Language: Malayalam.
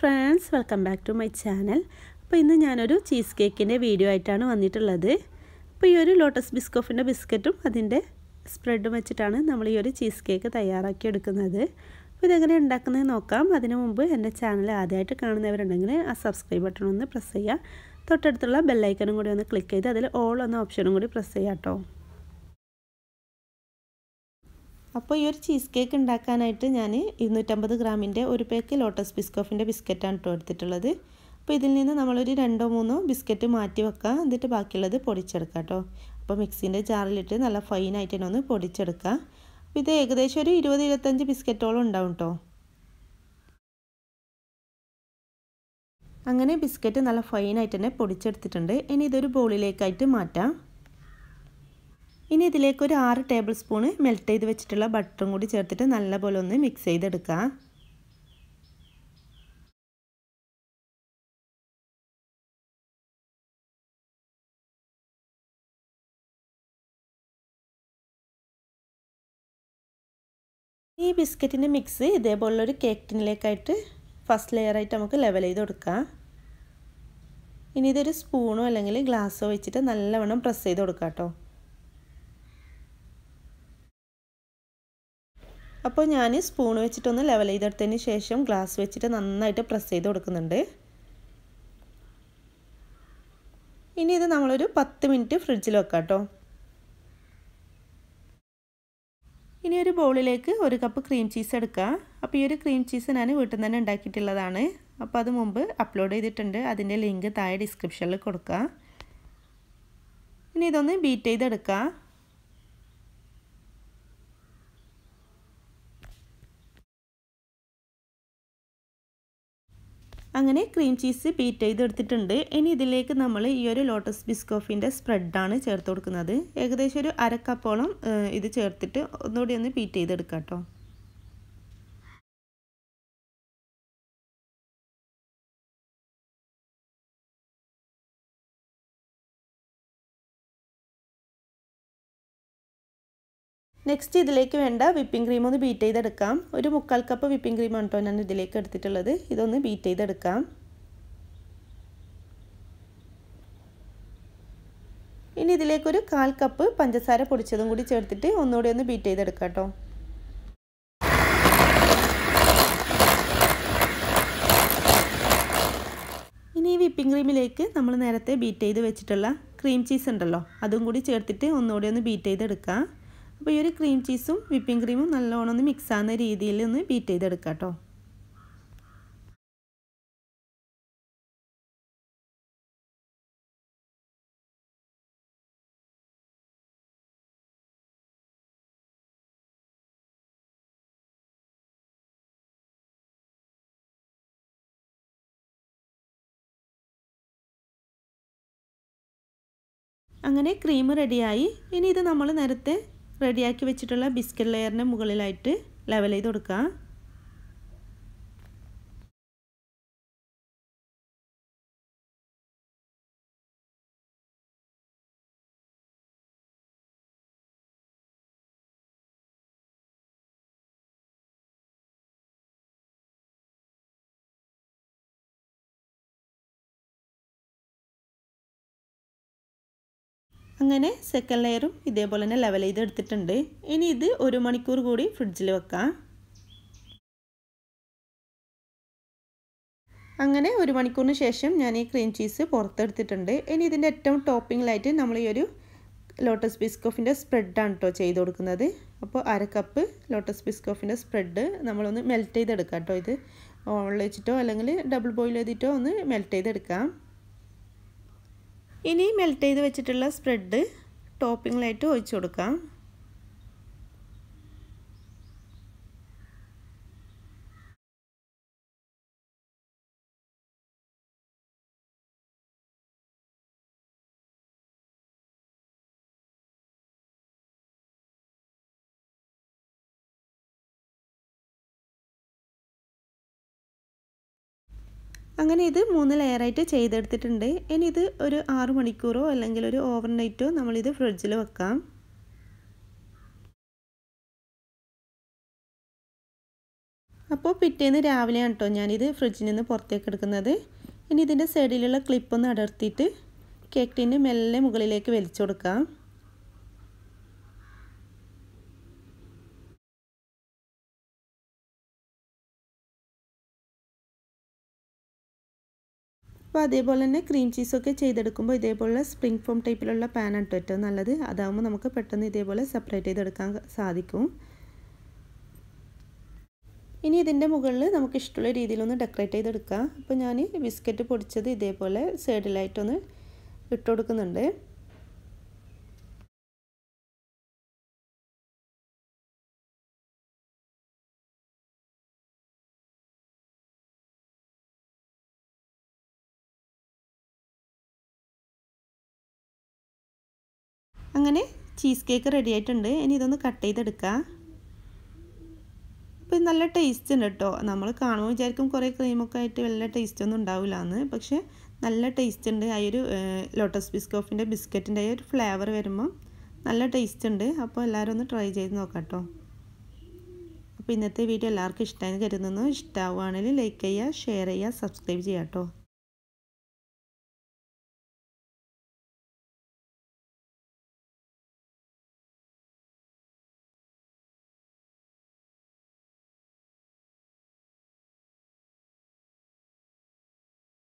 friends welcome back to my channel അപ്പോൾ ഇന്ന് ഞാനൊരു ചീസ് കേക്കിൻ്റെ വീഡിയോ ആയിട്ടാണ് വന്നിട്ടുള്ളത് അപ്പോൾ ഈ ഒരു ലോട്ടസ് ബിസ്കോഫിൻ്റെ ബിസ്ക്കറ്റും അതിൻ്റെ സ്പ്രെഡും വെച്ചിട്ടാണ് നമ്മൾ ഈ ഒരു ചീസ് കേക്ക് തയ്യാറാക്കി എടുക്കുന്നത് അപ്പോൾ ഇതെങ്ങനെ ഉണ്ടാക്കുന്നത് നോക്കാം അതിനു മുമ്പ് എൻ്റെ ചാനൽ ആദ്യമായിട്ട് കാണുന്നവരുണ്ടെങ്കിൽ ആ സബ്സ്ക്രൈബ് ബട്ടൺ ഒന്ന് പ്രസ് ചെയ്യുക തൊട്ടടുത്തുള്ള ബെല്ലൈക്കനും കൂടി ഒന്ന് ക്ലിക്ക് ചെയ്ത് അതിൽ ഓൾ എന്ന ഓപ്ഷനും കൂടി പ്രസ് ചെയ്യാം കേട്ടോ അപ്പോൾ ഈ ഒരു ചീസ് കേക്ക് ഉണ്ടാക്കാനായിട്ട് ഞാൻ ഇരുന്നൂറ്റമ്പത് ഗ്രാമിൻ്റെ ഒരു പേക്ക് ലോട്ടസ് ബിസ്കോഫിൻ്റെ ബിസ്ക്കറ്റാണ് കേട്ടോ എടുത്തിട്ടുള്ളത് അപ്പോൾ ഇതിൽ നിന്ന് നമ്മളൊരു രണ്ടോ മൂന്നോ ബിസ്ക്കറ്റ് മാറ്റി വെക്കുക എന്നിട്ട് ബാക്കിയുള്ളത് പൊടിച്ചെടുക്കുക കേട്ടോ അപ്പോൾ മിക്സിൻ്റെ ജാറിലിട്ട് നല്ല ഫൈനായിട്ട് തന്നെ ഒന്ന് പൊടിച്ചെടുക്കുക അപ്പോൾ ഇത് ഏകദേശം ഒരു ഇരുപത് ഇരുപത്തഞ്ച് ബിസ്ക്കറ്റോളം ഉണ്ടാവും കേട്ടോ അങ്ങനെ ബിസ്ക്കറ്റ് നല്ല ഫൈനായിട്ട് തന്നെ പൊടിച്ചെടുത്തിട്ടുണ്ട് ഇനി ഇതൊരു ബോളിലേക്കായിട്ട് മാറ്റാം ഇനി ഇതിലേക്ക് ഒരു ആറ് ടേബിൾ സ്പൂണ് മെൽറ്റ് ചെയ്ത് വെച്ചിട്ടുള്ള ബട്ടറും കൂടി ചേർത്തിട്ട് നല്ലപോലെ ഒന്ന് മിക്സ് ചെയ്തെടുക്കുക ഈ ബിസ്ക്കറ്റിൻ്റെ മിക്സ് ഇതേപോലുള്ളൊരു കേക്ക് ടിന്നിലേക്കായിട്ട് ഫസ്റ്റ് ലെയറായിട്ട് നമുക്ക് ലെവൽ ചെയ്ത് കൊടുക്കാം ഇനി ഇതൊരു സ്പൂണോ അല്ലെങ്കിൽ ഗ്ലാസ്സോ വെച്ചിട്ട് നല്ലവണ്ണം പ്രസ് ചെയ്ത് കൊടുക്കാം കേട്ടോ അപ്പോൾ ഞാൻ സ്പൂൺ വെച്ചിട്ടൊന്ന് ലെവൽ ചെയ്തെടുത്തതിന് ശേഷം ഗ്ലാസ് വെച്ചിട്ട് നന്നായിട്ട് പ്രസ് ചെയ്ത് കൊടുക്കുന്നുണ്ട് ഇനി ഇത് നമ്മളൊരു പത്ത് മിനിറ്റ് ഫ്രിഡ്ജിൽ വെക്കാം കേട്ടോ ഇനി ഒരു ബൗളിലേക്ക് ഒരു കപ്പ് ക്രീം ചീസ് എടുക്കുക അപ്പോൾ ഈ ഒരു ക്രീം ചീസ് ഞാൻ വീട്ടിൽ നിന്ന് തന്നെ ഉണ്ടാക്കിയിട്ടുള്ളതാണ് അപ്പോൾ അത് മുമ്പ് അപ്ലോഡ് ചെയ്തിട്ടുണ്ട് അതിൻ്റെ ലിങ്ക് താഴെ ഡിസ്ക്രിപ്ഷനിൽ കൊടുക്കുക ഇനി ഇതൊന്ന് ബീറ്റ് ചെയ്തെടുക്കുക അങ്ങനെ ക്രീം ചീസ് ബീറ്റ് ചെയ്തെടുത്തിട്ടുണ്ട് ഇനി ഇതിലേക്ക് നമ്മൾ ഈ ഒരു ലോട്ടസ് ബിസ്കോഫിൻ്റെ സ്പ്രെഡാണ് ചേർത്ത് കൊടുക്കുന്നത് ഏകദേശം ഒരു അര കപ്പോളം ഇത് ചേർത്തിട്ട് ഒന്നുകൂടി ഒന്ന് ബീറ്റ് ചെയ്തെടുക്കാം കേട്ടോ നെക്സ്റ്റ് ഇതിലേക്ക് വേണ്ട വിപ്പിംഗ് ക്രീം ഒന്ന് ബീറ്റ് ചെയ്തെടുക്കാം ഒരു മുക്കാൽ കപ്പ് വിപ്പിംഗ് ക്രീമാണ് കേട്ടോ ഞാൻ ഇതിലേക്ക് എടുത്തിട്ടുള്ളത് ഇതൊന്ന് ബീറ്റ് ചെയ്തെടുക്കാം ഇനി ഇതിലേക്കൊരു കാൽ കപ്പ് പഞ്ചസാര പൊടിച്ചതും കൂടി ചേർത്തിട്ട് ഒന്നുകൂടി ഒന്ന് ബീറ്റ് ചെയ്തെടുക്കാം കേട്ടോ ഇനി ഈ വിപ്പിംഗ് ക്രീമിലേക്ക് നമ്മൾ നേരത്തെ ബീറ്റ് ചെയ്ത് വെച്ചിട്ടുള്ള ക്രീം ചീസ് ഉണ്ടല്ലോ അതും കൂടി ചേർത്തിട്ട് ഒന്നുകൂടി ഒന്ന് ബീറ്റ് ചെയ്തെടുക്കാം അപ്പോൾ ഈ ഒരു ക്രീം ചീസും വിപ്പിംഗ് ക്രീമും നല്ലോണം ഒന്ന് മിക്സ് ആകുന്ന രീതിയിൽ ഒന്ന് ബീറ്റ് ചെയ്തെടുക്കാം കേട്ടോ അങ്ങനെ ക്രീം റെഡിയായി ഇനി ഇത് നമ്മൾ നേരത്തെ റെഡിയാക്കി വെച്ചിട്ടുള്ള ബിസ്ക്കറ്റ് ലെയറിൻ്റെ മുകളിലായിട്ട് ലെവൽ ചെയ്ത് കൊടുക്കുക അങ്ങനെ സെക്കൻഡ് ലെയറും ഇതേപോലെ തന്നെ ലെവൽ ചെയ്ത് എടുത്തിട്ടുണ്ട് ഇനി ഇത് ഒരു മണിക്കൂർ കൂടി ഫ്രിഡ്ജിൽ വെക്കാം അങ്ങനെ ഒരു മണിക്കൂറിന് ശേഷം ഞാൻ ഈ ക്രീം ചീസ് പുറത്തെടുത്തിട്ടുണ്ട് ഇനി ഇതിൻ്റെ ഏറ്റവും ടോപ്പിങ്ങിലായിട്ട് നമ്മൾ ഈ ഒരു ലോട്ടസ് ബിസ്കോഫിൻ്റെ സ്പ്രെഡാണ് കേട്ടോ ചെയ്ത് കൊടുക്കുന്നത് അപ്പോൾ അര കപ്പ് ലോട്ടസ് ബിസ്കോഫിൻ്റെ സ്പ്രെഡ് നമ്മളൊന്ന് മെൽറ്റ് ചെയ്തെടുക്കാം കേട്ടോ ഇത് ഓണിൽ വെച്ചിട്ടോ അല്ലെങ്കിൽ ഡബിൾ ബോയിൽ ചെയ്തിട്ടോ ഒന്ന് മെൽറ്റ് ചെയ്തെടുക്കാം ഇനി മെൽറ്റ് ചെയ്ത് വെച്ചിട്ടുള്ള സ്പ്രെഡ് ടോപ്പിങ്ങിലായിട്ട് ഒഴിച്ചു കൊടുക്കാം അങ്ങനെ ഇത് മൂന്ന് ലെയറായിട്ട് ചെയ്തെടുത്തിട്ടുണ്ട് ഇനി ഇത് ഒരു ആറ് മണിക്കൂറോ അല്ലെങ്കിൽ ഒരു ഓവർ നൈറ്റോ നമ്മളിത് ഫ്രിഡ്ജിൽ വെക്കാം അപ്പോൾ പിറ്റേന്ന് രാവിലെയാണ് കേട്ടോ ഞാനിത് ഫ്രിഡ്ജിൽ നിന്ന് പുറത്തേക്ക് എടുക്കുന്നത് ഇനി ഇതിൻ്റെ സൈഡിലുള്ള ക്ലിപ്പൊന്ന് അടർത്തിയിട്ട് കേക്ക് ടീന് മെല്ലെ മുകളിലേക്ക് വലിച്ചു കൊടുക്കാം അപ്പോൾ അതേപോലെ തന്നെ ക്രീം ചീസൊക്കെ ചെയ്തെടുക്കുമ്പോൾ ഇതേപോലെ സ്പ്രിംഗ് ഫോം ടൈപ്പിലുള്ള പാനാണ് കേട്ടോ ഏറ്റവും നല്ലത് അതാകുമ്പോൾ നമുക്ക് പെട്ടെന്ന് ഇതേപോലെ സെപ്പറേറ്റ് ചെയ്തെടുക്കാൻ സാധിക്കും ഇനി ഇതിൻ്റെ മുകളിൽ നമുക്ക് ഇഷ്ടമുള്ള രീതിയിലൊന്ന് ഡെക്കറേറ്റ് ചെയ്തെടുക്കാം അപ്പോൾ ഞാൻ ബിസ്ക്കറ്റ് പൊടിച്ചത് ഇതേപോലെ സൈഡിലായിട്ടൊന്ന് ഇട്ട് കൊടുക്കുന്നുണ്ട് അങ്ങനെ ചീസ് കേക്ക് റെഡി ആയിട്ടുണ്ട് ഇനി ഇതൊന്ന് കട്ട് ചെയ്തെടുക്കാം അപ്പോൾ നല്ല ടേസ്റ്റ് ഉണ്ട് കേട്ടോ നമ്മൾ കാണുമ്പോൾ വിചാരിക്കും കുറേ ക്രീമൊക്കെ ആയിട്ട് വല്ല ടേസ്റ്റ് ഒന്നും ഉണ്ടാവില്ല എന്ന് പക്ഷേ നല്ല ടേസ്റ്റ് ഉണ്ട് ആ ഒരു ലോട്ടസ് ബിസ്കോഫിൻ്റെ ബിസ്ക്കറ്റിൻ്റെ ഒരു ഫ്ലേവർ വരുമ്പോൾ നല്ല ടേസ്റ്റ് ഉണ്ട് അപ്പോൾ എല്ലാവരും ഒന്ന് ട്രൈ ചെയ്ത് നോക്കാം കേട്ടോ അപ്പോൾ ഇന്നത്തെ വീഡിയോ എല്ലാവർക്കും ഇഷ്ടമായി കരുതുന്നു ഇഷ്ടമാവുകയാണെങ്കിൽ ലൈക്ക് ചെയ്യുക ഷെയർ ചെയ്യുക സബ്സ്ക്രൈബ് ചെയ്യാം കേട്ടോ